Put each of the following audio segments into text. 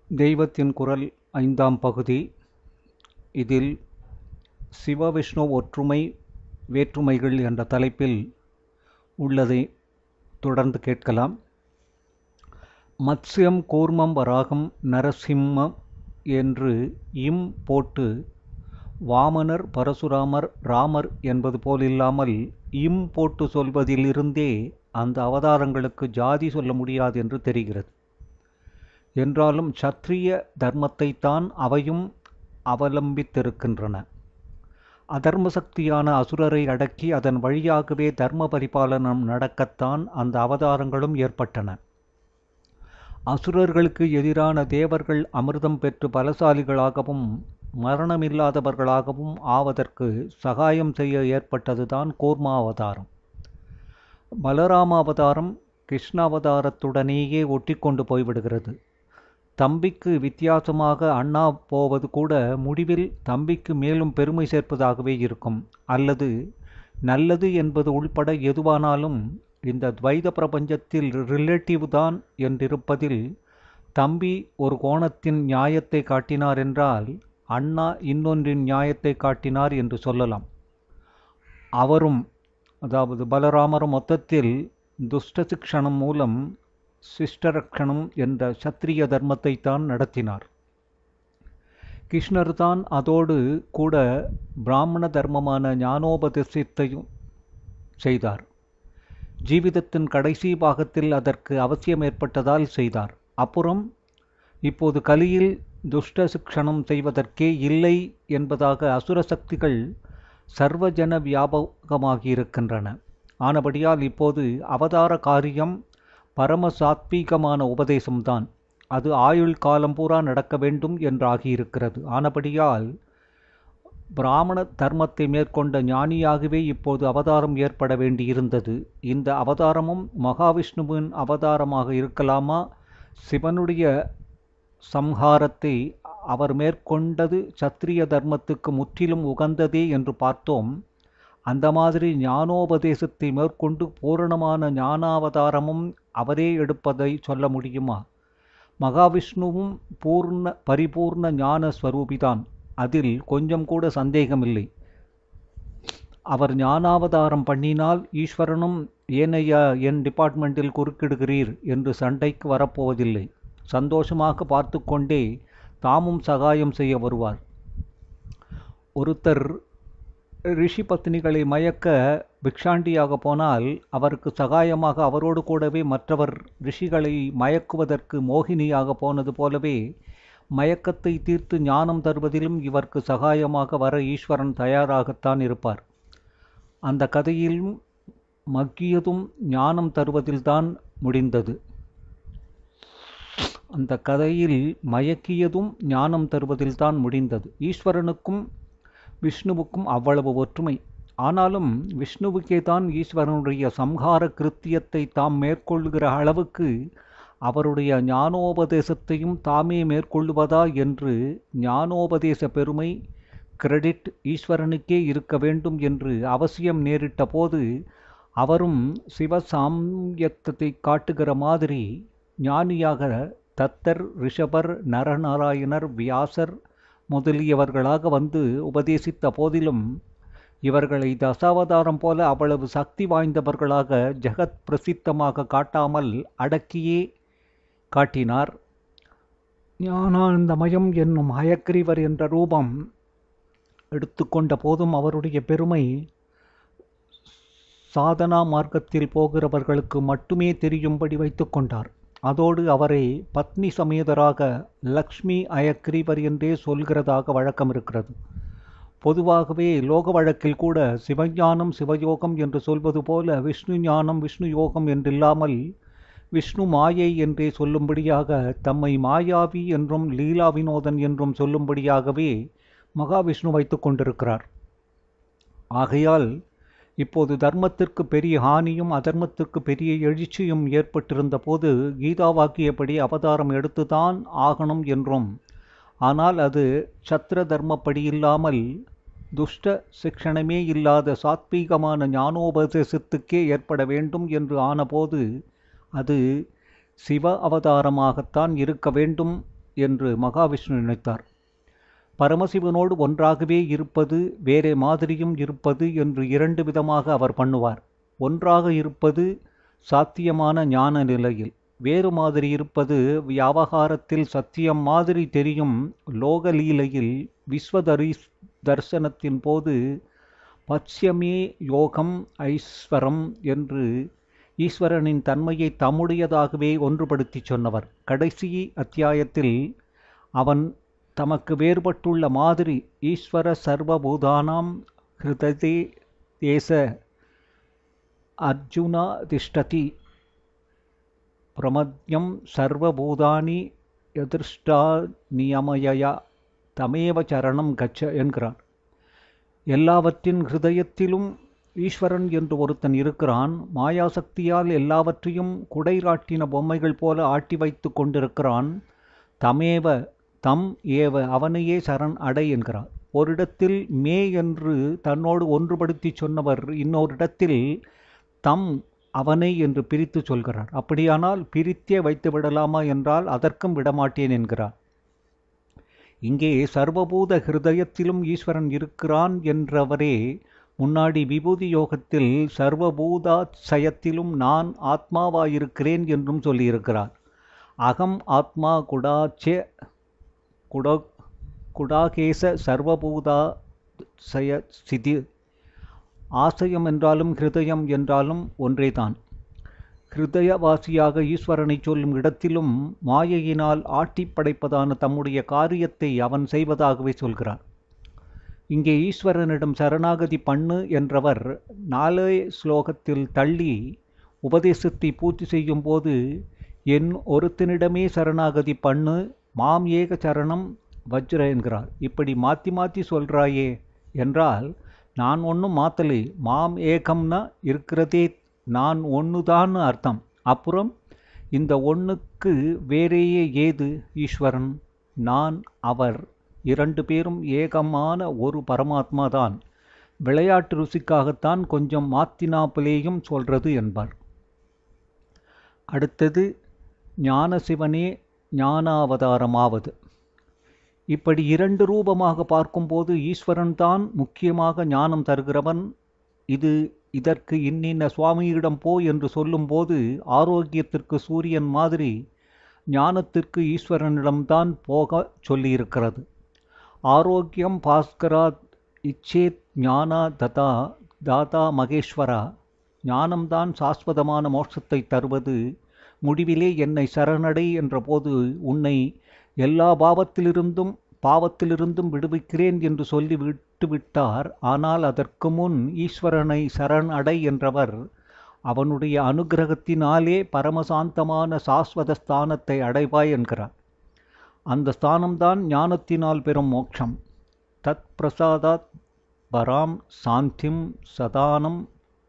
தெய்வத்தின் குரல் ஐந்தாம் பகுதி இதில் சிவவிஷ்ணு ஒற்றுமை வேற்றுமைகள் என்ற தலைப்பில் உள்ளதை தொடர்ந்து கேட்கலாம் மத்ஸ்யம் கூர்மம் வராகம் நரசிம்மம் என்று இம் போட்டு வாமனர் பரசுராமர் ராமர் என்பது போலில்லாமல் இம் போட்டு சொல்வதிலிருந்தே அந்த அவதாரங்களுக்கு ஜாதி சொல்ல முடியாது என்று தெரிகிறது என்றாலும் சத்திரிய தர்மத்தைத்தான் அவையும் அவலம்பித்திருக்கின்றன அதர்ம சக்தியான அசுரரை அடக்கி அதன் வழியாகவே தர்ம பரிபாலனம் நடக்கத்தான் அந்த அவதாரங்களும் ஏற்பட்டன அசுரர்களுக்கு எதிரான தேவர்கள் அமிர்தம் பெற்று பலசாலிகளாகவும் மரணமில்லாதவர்களாகவும் ஆவதற்கு சகாயம் செய்ய ஏற்பட்டதுதான் கூர்மா அவதாரம் பலராம அவதாரம் கிருஷ்ண அவதாரத்துடனேயே ஒட்டி கொண்டு போய்விடுகிறது தம்பிக்கு வித்தியாசமாக அண்ணா போவது கூட முடிவில் தம்பிக்கு மேலும் பெருமை சேர்ப்பதாகவே இருக்கும் அல்லது நல்லது என்பது உள்பட எதுவானாலும் இந்த துவைத பிரபஞ்சத்தில் ரிலேட்டிவ் தான் என்றிருப்பதில் தம்பி ஒரு கோணத்தின் நியாயத்தை காட்டினார் என்றால் அண்ணா இன்னொன்றின் நியாயத்தை காட்டினார் என்று சொல்லலாம் அவரும் அதாவது பலராமரும் மொத்தத்தில் துஷ்ட சிக்ஷணம் மூலம் சிஷ்டரக்ஷணம் என்ற சத்திரிய தர்மத்தை தான் நடத்தினார் கிருஷ்ணர் தான் அதோடு கூட பிராமண தர்மமான ஞானோபதேசத்தையும் செய்தார் ஜீவிதத்தின் கடைசி பாகத்தில் அதற்கு அவசியம் ஏற்பட்டதால் செய்தார் அப்புறம் இப்போது கலியில் துஷ்ட சிக்ஷணம் செய்வதற்கே இல்லை என்பதாக அசுர சக்திகள் சர்வஜன வியாபகமாகி இருக்கின்றன ஆனபடியால் இப்போது அவதார காரியம் பரம சாத்வீகமான உபதேசம்தான் அது ஆயுள் காலம் பூரா நடக்க வேண்டும் என்றாகியிருக்கிறது ஆனபடியால் பிராமண தர்மத்தை மேற்கொண்ட ஞானியாகவே இப்போது அவதாரம் ஏற்பட வேண்டியிருந்தது இந்த அவதாரமும் மகாவிஷ்ணுவின் அவதாரமாக இருக்கலாமா சிவனுடைய சம்ஹாரத்தை அவர் மேற்கொண்டது சத்திரிய தர்மத்துக்கு முற்றிலும் உகந்ததே என்று பார்த்தோம் அந்த மாதிரி ஞானோபதேசத்தை மேற்கொண்டு பூரணமான ஞானாவதாரமும் அவரே எடுப்பதை சொல்ல முடியுமா மகாவிஷ்ணுவும் பூர்ண பரிபூர்ண ஞான ஸ்வரூபிதான் அதில் கொஞ்சம் கூட சந்தேகமில்லை அவர் ஞானாவதாரம் பண்ணினால் ஈஸ்வரனும் ஏனையா என் டிபார்ட்மெண்ட்டில் குறுக்கிடுகிறீர் என்று சண்டைக்கு வரப்போவதில்லை சந்தோஷமாக பார்த்து கொண்டே தாமும் சகாயம் செய்ய வருவார் ஒருத்தர் ரிஷி பத்னிகளை மயக்க பிக்ஷாண்டியாக போனால் அவருக்கு சகாயமாக அவரோடு கூடவே மற்றவர் ரிஷிகளை மயக்குவதற்கு மோகினியாக போனது போலவே மயக்கத்தை தீர்த்து ஞானம் தருவதிலும் இவருக்கு சகாயமாக வர ஈஸ்வரன் தயாராகத்தான் இருப்பார் அந்த கதையிலும் மக்கியதும் ஞானம் தருவதில்தான் முடிந்தது அந்த கதையில் மயக்கியதும் ஞானம் தருவதில்தான் முடிந்தது ஈஸ்வரனுக்கும் விஷ்ணுவுக்கும் அவ்வளவு ஒற்றுமை ஆனாலும் விஷ்ணுவுக்கே தான் ஈஸ்வரனுடைய சம்ஹார கிருத்தியத்தை தாம் மேற்கொள்கிற அளவுக்கு அவருடைய ஞானோபதேசத்தையும் தாமே மேற்கொள்வதா என்று ஞானோபதேச பெருமை கிரெடிட் ஈஸ்வரனுக்கே இருக்க வேண்டும் என்று அவசியம் நேரிட்ட போது அவரும் சிவசாமியத்தை காட்டுகிற மாதிரி ஞானியாக தத்தர் ரிஷபர் நரநாராயணர் வியாசர் முதலியவர்களாக வந்து உபதேசித்த போதிலும் இவர்களை தசாவதாரம் போல அவ்வளவு சக்தி வாய்ந்தவர்களாக ஜெகத் பிரசித்தமாக காட்டாமல் அடக்கியே காட்டினார் ஞானானந்தமயம் என்னும் ஹயக்ரீவர் என்ற ரூபம் எடுத்துக்கொண்ட போதும் அவருடைய பெருமை சாதனா மார்க்கத்தில் போகிறவர்களுக்கு மட்டுமே தெரியும்படி வைத்துக்கொண்டார் அதோடு அவரை பத்னி சமேதராக லக்ஷ்மி அயக்ரீவர் என்றே சொல்கிறதாக வழக்கம் இருக்கிறது பொதுவாகவே லோக வழக்கில் கூட சிவஞானம் சிவயோகம் என்று சொல்வது போல விஷ்ணு ஞானம் விஷ்ணு யோகம் என்றில்லாமல் விஷ்ணு மாயை என்றே சொல்லும்படியாக தம்மை மாயாவி என்றும் லீலா வினோதன் என்றும் சொல்லும்படியாகவே மகாவிஷ்ணு வைத்து கொண்டிருக்கிறார் ஆகையால் இப்போது தர்மத்திற்கு பெரிய ஹானியும் அதர்மத்திற்கு பெரிய எழுச்சியும் ஏற்பட்டிருந்த போது கீதா வாக்கியப்படி அவதாரம் எடுத்துதான் ஆகணும் என்றும் ஆனால் அது சத்திர தர்மப்படி இல்லாமல் துஷ்ட சிக்ஷணமே இல்லாத சாத்வீகமான ஞானோபதேசத்துக்கே ஏற்பட வேண்டும் என்று ஆனபோது அது சிவ அவதாரமாகத்தான் இருக்க வேண்டும் என்று மகாவிஷ்ணு நினைத்தார் பரமசிவனோடு ஒன்றாகவே இருப்பது வேறே மாதிரியும் இருப்பது என்று இரண்டு விதமாக அவர் பண்ணுவார் ஒன்றாக இருப்பது சாத்தியமான ஞான நிலையில் வேறு மாதிரி இருப்பது வியாபகாரத்தில் சத்தியம் மாதிரி தெரியும் லோகலீலையில் விஸ்வதரி தர்சனத்தின் போது பட்சியமே யோகம் ஐஸ்வரம் என்று ஈஸ்வரனின் தன்மையை தம்முடையதாகவே ஒன்றுபடுத்தி சொன்னவர் கடைசி அத்தியாயத்தில் அவன் தமக்கு வேறுபட்டுள்ள மாதிரி ஈஸ்வர சர்வபூதானாம் ஹிருததே தேச அர்ஜுனா திஷ்டதி பிரமத்யம் சர்வபூதானி எதிர்ஷ்டா நியமயா தமேவ சரணம் கச்ச என்கிறார் எல்லாவற்றின் ஹிருதயத்திலும் ஈஸ்வரன் என்று ஒருத்தன் இருக்கிறான் மாயாசக்தியால் எல்லாவற்றையும் குடைராட்டின பொம்மைகள் போல ஆட்டி வைத்து கொண்டிருக்கிறான் தமேவ தம் ஏவ அவனையே சரண் அடை என்கிறார் ஓரிடத்தில் மே என்று தன்னோடு ஒன்றுபடுத்தி சொன்னவர் இன்னொரிடத்தில் தம் அவனை என்று பிரித்து சொல்கிறார் அப்படியானால் பிரித்தே வைத்து விடலாமா என்றால் அதற்கும் விடமாட்டேன் என்கிறார் இங்கே சர்வபூத ஹிருதயத்திலும் ஈஸ்வரன் இருக்கிறான் என்றவரே முன்னாடி விபூதி யோகத்தில் சர்வபூதாசயத்திலும் நான் ஆத்மாவாயிருக்கிறேன் என்றும் சொல்லியிருக்கிறார் அகம் ஆத்மா குடாச்சே குட குடாகேச சர்வபூதா சய சிதி ஆசயம் என்றாலும் ஹிருதயம் என்றாலும் ஒன்றேதான் ஹிருதயவாசியாக ஈஸ்வரனை சொல்லும் இடத்திலும் மாயையினால் ஆட்டி படைப்பதான தம்முடைய காரியத்தை அவன் செய்வதாகவே சொல்கிறார் இங்கே ஈஸ்வரனிடம் சரணாகதி பண்ணு என்றவர் நாலே ஸ்லோகத்தில் தள்ளி உபதேசத்தை பூர்த்தி செய்யும் போது என் ஒருத்தனிடமே சரணாகதி பண்ணு மாம் ஏக சரணம் வஜ்ர என்கிறார் இப்படி மாற்றி மாற்றி சொல்கிறாயே என்றால் நான் ஒன்றும் மாத்தலை மாம் ஏகம்னா இருக்கிறதே நான் ஒன்று தான் அர்த்தம் அப்புறம் இந்த ஒன்றுக்கு வேறேயே ஏது ஈஸ்வரன் நான் அவர் இரண்டு பேரும் ஏகமான ஒரு பரமாத்மா தான் விளையாட்டு ருசிக்காகத்தான் கொஞ்சம் மாத்தினாப்பிலேயும் சொல்றது என்பார் அடுத்தது ஞான சிவனே ஞானாவதாரமாவது இப்படி இரண்டு ரூபமாக பார்க்கும்போது ஈஸ்வரன் தான் முக்கியமாக ஞானம் தருகிறவன் இது இதற்கு இன்னின்ன சுவாமியிடம் போ என்று சொல்லும்போது ஆரோக்கியத்திற்கு சூரியன் மாதிரி ஞானத்திற்கு ஈஸ்வரனிடம்தான் போக சொல்லியிருக்கிறது ஆரோக்கியம் பாஸ்கரா இச்சேத் ஞானா ததா தாதா மகேஸ்வரா ஞானம்தான் சாஸ்வதமான மோட்சத்தை தருவது முடிவிலே என்னை சரணடை என்றபோது உன்னை எல்லா பாவத்திலிருந்தும் பாவத்திலிருந்தும் விடுவிக்கிறேன் என்று சொல்லி விட்டுவிட்டார் ஆனால் அதற்கு முன் ஈஸ்வரனை சரண் அடை என்றவர் அவனுடைய அனுகிரகத்தினாலே பரமசாந்தமான சாஸ்வத ஸ்தானத்தை அடைவாய் என்கிறார் அந்த ஸ்தானம்தான் ஞானத்தினால் பெறும் மோட்சம் தத் பிரசாதாத் பராம் சாந்திம் சதானம்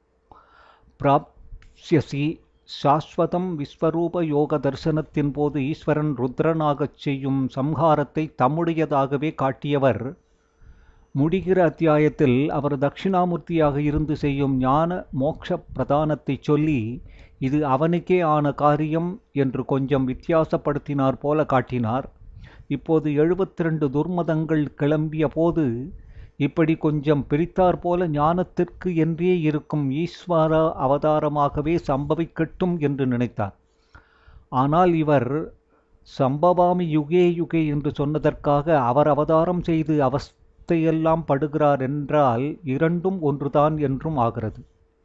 பிராப்ஸ்யசி சாஸ்வதம் விஸ்வரூப யோக தரிசனத்தின் போது ஈஸ்வரன் ருத்ரனாகச் செய்யும் சம்ஹாரத்தை தம்முடையதாகவே காட்டியவர் முடிகிற அத்தியாயத்தில் அவர் தட்சிணாமூர்த்தியாக இருந்து செய்யும் ஞான மோட்ச பிரதானத்தை சொல்லி இது அவனுக்கே ஆன காரியம் என்று கொஞ்சம் வித்தியாசப்படுத்தினார் போல காட்டினார் இப்போது எழுபத்தி ரெண்டு துர்மதங்கள் கிளம்பிய போது இப்படி கொஞ்சம் பிரித்தார் போல ஞானத்திற்கு என்றே இருக்கும் ஈஸ்வர அவதாரமாகவே சம்பவிக்கட்டும் என்று நினைத்தார் ஆனால் இவர் சம்பவாமி யுகே யுகே என்று சொன்னதற்காக அவர் அவதாரம் செய்து அவஸ்தையெல்லாம் படுகிறார் என்றால் இரண்டும் ஒன்றுதான் என்றும் ஆகிறது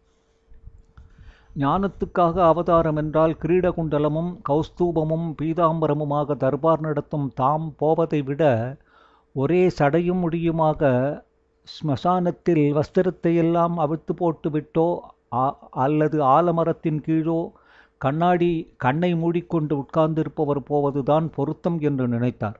ஞானத்துக்காக அவதாரம் என்றால் கிரீடகுண்டலமும் கௌஸ்தூபமும் பீதாம்பரமுமாக தர்பார் நடத்தும் தாம் போவதை விட ஒரே சடையும் முடியுமாக ஸ்மசானத்தில் வஸ்திரத்தையெல்லாம் அவிழ்த்து போட்டு விட்டோ அல்லது ஆலமரத்தின் கீழோ கண்ணாடி கண்ணை மூடிக்கொண்டு உட்கார்ந்திருப்பவர் போவதுதான் பொருத்தம் என்று நினைத்தார்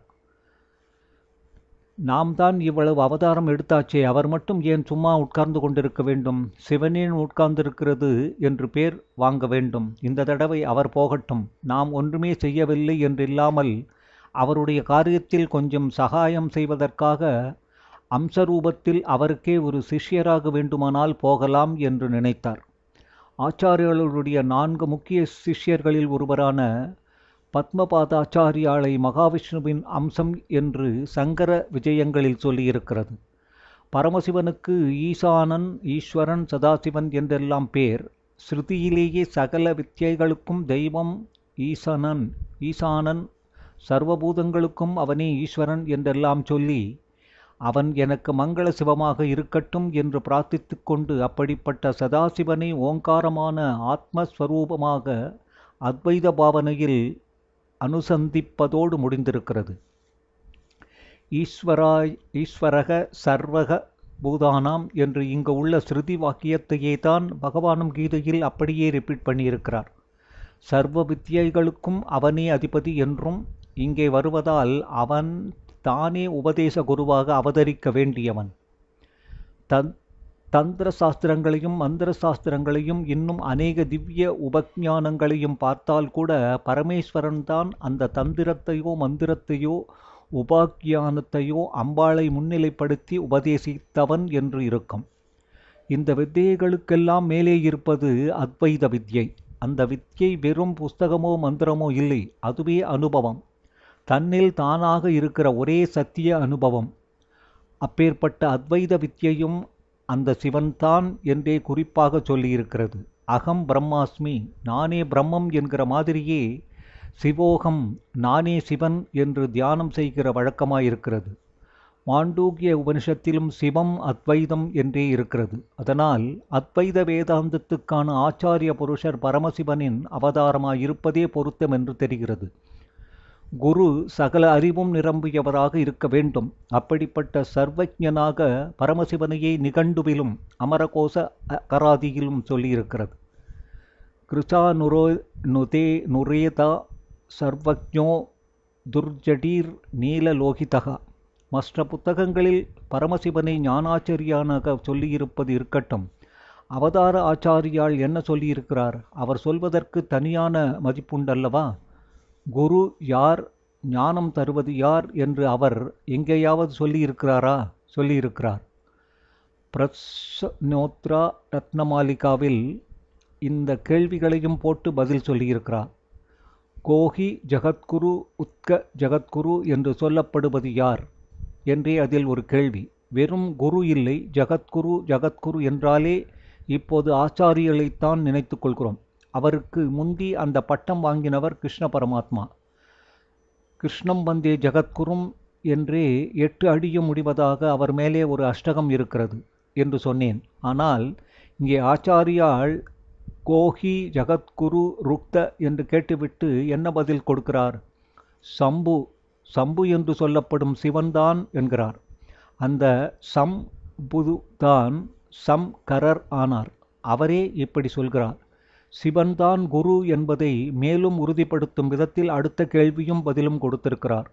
நாம் தான் இவ்வளவு அவதாரம் எடுத்தாச்சே அவர் மட்டும் ஏன் சும்மா உட்கார்ந்து கொண்டிருக்க வேண்டும் சிவனேன் உட்கார்ந்திருக்கிறது என்று பேர் வாங்க வேண்டும் இந்த தடவை அவர் போகட்டும் நாம் ஒன்றுமே செய்யவில்லை என்றில்லாமல் அவருடைய காரியத்தில் கொஞ்சம் சகாயம் செய்வதற்காக அம்சரூபத்தில் அவருக்கே ஒரு சிஷ்யராக வேண்டுமானால் போகலாம் என்று நினைத்தார் ஆச்சாரியர்களுடைய நான்கு முக்கிய சிஷ்யர்களில் ஒருவரான பத்மபாதாச்சாரியாளை மகாவிஷ்ணுவின் அம்சம் என்று சங்கர விஜயங்களில் சொல்லியிருக்கிறது பரமசிவனுக்கு ஈசானன் ஈஸ்வரன் சதாசிவன் என்றெல்லாம் பேர் ஸ்ருதியிலேயே சகல வித்தியைகளுக்கும் தெய்வம் ஈசனன் ஈசானன் சர்வபூதங்களுக்கும் அவனே ஈஸ்வரன் என்றெல்லாம் சொல்லி அவன் எனக்கு மங்கள சிவமாக இருக்கட்டும் என்று பிரார்த்தித்து கொண்டு அப்படிப்பட்ட சதாசிவனை ஓங்காரமான ஆத்மஸ்வரூபமாக அத்வைத பாவனையில் அனுசந்திப்பதோடு முடிந்திருக்கிறது ஈஸ்வராய் ஈஸ்வரக சர்வக பூதானாம் என்று இங்கு உள்ள ஸ்ருதி வாக்கியத்தையே தான் பகவானும் கீதையில் அப்படியே ரிப்பீட் பண்ணியிருக்கிறார் சர்வ வித்தியைகளுக்கும் அவனே அதிபதி என்றும் இங்கே வருவதால் அவன் தானே உபதேச குருவாக அவதரிக்க வேண்டியவன் தன் தந்திர சாஸ்திரங்களையும் மந்திர சாஸ்திரங்களையும் இன்னும் அநேக திவ்ய உபஞானங்களையும் பார்த்தால் கூட பரமேஸ்வரன் தான் அந்த தந்திரத்தையோ மந்திரத்தையோ உபாக்கியானத்தையோ அம்பாளை முன்னிலைப்படுத்தி உபதேசித்தவன் என்று இருக்கும் இந்த வித்தியைகளுக்கெல்லாம் மேலே இருப்பது அத்வைத வித்யை அந்த வித்யை வெறும் புஸ்தகமோ மந்திரமோ இல்லை அதுவே அனுபவம் தன்னில் தானாக இருக்கிற ஒரே சத்திய அனுபவம் அப்பேற்பட்ட அத்வைத வித்யையும் அந்த சிவன்தான் என்றே குறிப்பாக சொல்லியிருக்கிறது அகம் பிரம்மாஸ்மி நானே பிரம்மம் என்கிற மாதிரியே சிவோகம் நானே சிவன் என்று தியானம் செய்கிற வழக்கமாயிருக்கிறது மாண்டூக்கிய உபனிஷத்திலும் சிவம் அத்வைதம் என்றே இருக்கிறது அதனால் அத்வைத வேதாந்தத்துக்கான ஆச்சாரிய புருஷர் பரமசிவனின் அவதாரமாயிருப்பதே பொருத்தம் என்று தெரிகிறது குரு சகல அறிவும் நிரம்பியவராக இருக்க வேண்டும் அப்படிப்பட்ட சர்வஜனாக பரமசிவனையே நிகண்டுவிலும் அமரகோச கராதியிலும் சொல்லியிருக்கிறது கிருஷா நுரோ நுதே நுரேதா சர்வஜோ துர்ஜடீர் நீலலோகிதகா மற்ற புத்தகங்களில் பரமசிவனை ஞானாச்சரியானாக சொல்லியிருப்பது இருக்கட்டும் அவதார ஆச்சாரியால் என்ன சொல்லியிருக்கிறார் அவர் சொல்வதற்கு தனியான மதிப்புண்டல்லவா குரு யார் ஞானம் தருவது யார் என்று அவர் எங்கேயாவது சொல்லியிருக்கிறாரா சொல்லியிருக்கிறார் பிரஸ்னோத்ரா ரத்னமாலிகாவில் இந்த கேள்விகளையும் போட்டு பதில் சொல்லியிருக்கிறார் கோஹி ஜகத்குரு உத்க ஜகத்குரு என்று சொல்லப்படுவது யார் என்றே அதில் ஒரு கேள்வி வெறும் குரு இல்லை ஜகத்குரு ஜகத்குரு என்றாலே இப்போது ஆச்சாரியர்களைத்தான் நினைத்து கொள்கிறோம் அவருக்கு முந்தி அந்த பட்டம் வாங்கினவர் கிருஷ்ண பரமாத்மா கிருஷ்ணம் வந்தே ஜகத்குரும் என்றே எட்டு அடியும் முடிவதாக அவர் மேலே ஒரு அஷ்டகம் இருக்கிறது என்று சொன்னேன் ஆனால் இங்கே ஆச்சாரியால் கோஹி ஜகத்குரு ருக்த என்று கேட்டுவிட்டு என்ன பதில் கொடுக்கிறார் சம்பு சம்பு என்று சொல்லப்படும் சிவன்தான் என்கிறார் அந்த சம் புது தான் சம் கரர் ஆனார் அவரே இப்படி சொல்கிறார் சிவன்தான் குரு என்பதை மேலும் உறுதிப்படுத்தும் விதத்தில் அடுத்த கேள்வியும் பதிலும் கொடுத்திருக்கிறார்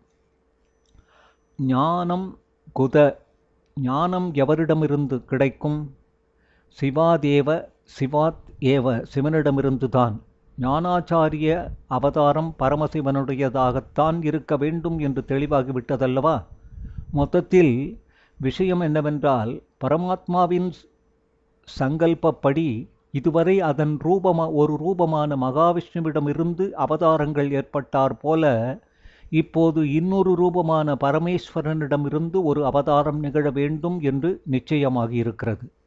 ஞானம் குத ஞானம் எவரிடமிருந்து கிடைக்கும் சிவாதேவ சிவாத் ஏவ சிவனிடமிருந்து தான் ஞானாச்சாரிய அவதாரம் பரமசிவனுடையதாகத்தான் இருக்க வேண்டும் என்று தெளிவாகிவிட்டதல்லவா மொத்தத்தில் விஷயம் என்னவென்றால் பரமாத்மாவின் சங்கல்பப்படி இதுவரை அதன் ரூபமா ஒரு ரூபமான மகாவிஷ்ணுவிடமிருந்து அவதாரங்கள் ஏற்பட்டார் போல இப்போது இன்னொரு ரூபமான பரமேஸ்வரனிடமிருந்து ஒரு அவதாரம் நிகழ வேண்டும் என்று நிச்சயமாகி இருக்கிறது